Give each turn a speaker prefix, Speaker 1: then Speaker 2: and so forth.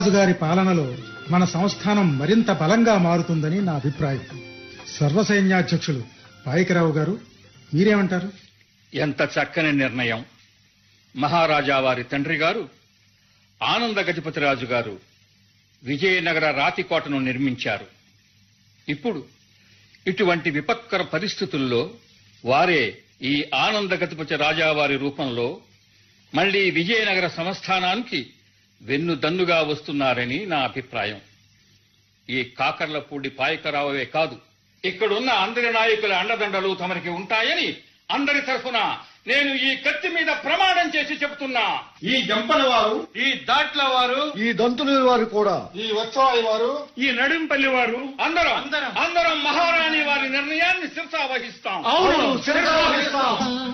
Speaker 1: రాజు గారి పాలనలో మన సంస్థానం మరింత బలంగా మారుతుందని నా అభిప్రాయం సర్వసైన్యాధ్యక్షులు పాయకరావు గారు మీరేమంటారు
Speaker 2: ఎంత చక్కని నిర్ణయం మహారాజా వారి తండ్రి గారు ఆనంద గజపతిరాజు గారు విజయనగర రాతికోటను నిర్మించారు ఇప్పుడు ఇటువంటి విపత్కర పరిస్థితుల్లో వారే ఈ ఆనంద గజపతి రాజావారి రూపంలో మళ్లీ విజయనగర సంస్థానానికి వెన్నుదన్నుగా వస్తున్నారని నా అభిప్రాయం ఈ కాకర్లపూడి పాయకరావే కాదు ఇక్కడున్న అందరి నాయకుల అండదండలు తమరికి ఉంటాయని అందరి తరఫున నేను ఈ కత్తి మీద ప్రమాణం చేసి చెబుతున్నా
Speaker 3: ఈ జంపల వారు
Speaker 2: ఈ దాట్ల వారు
Speaker 4: ఈ దంతులు వారు కూడా
Speaker 3: ఈ వచ్చాయి వారు
Speaker 2: ఈ నడింపల్లి వారు అందరం అందరం మహారాణి వారి నిర్ణయాన్ని శిరసా వహిస్తాం
Speaker 4: అవును శిరసావహిస్తాం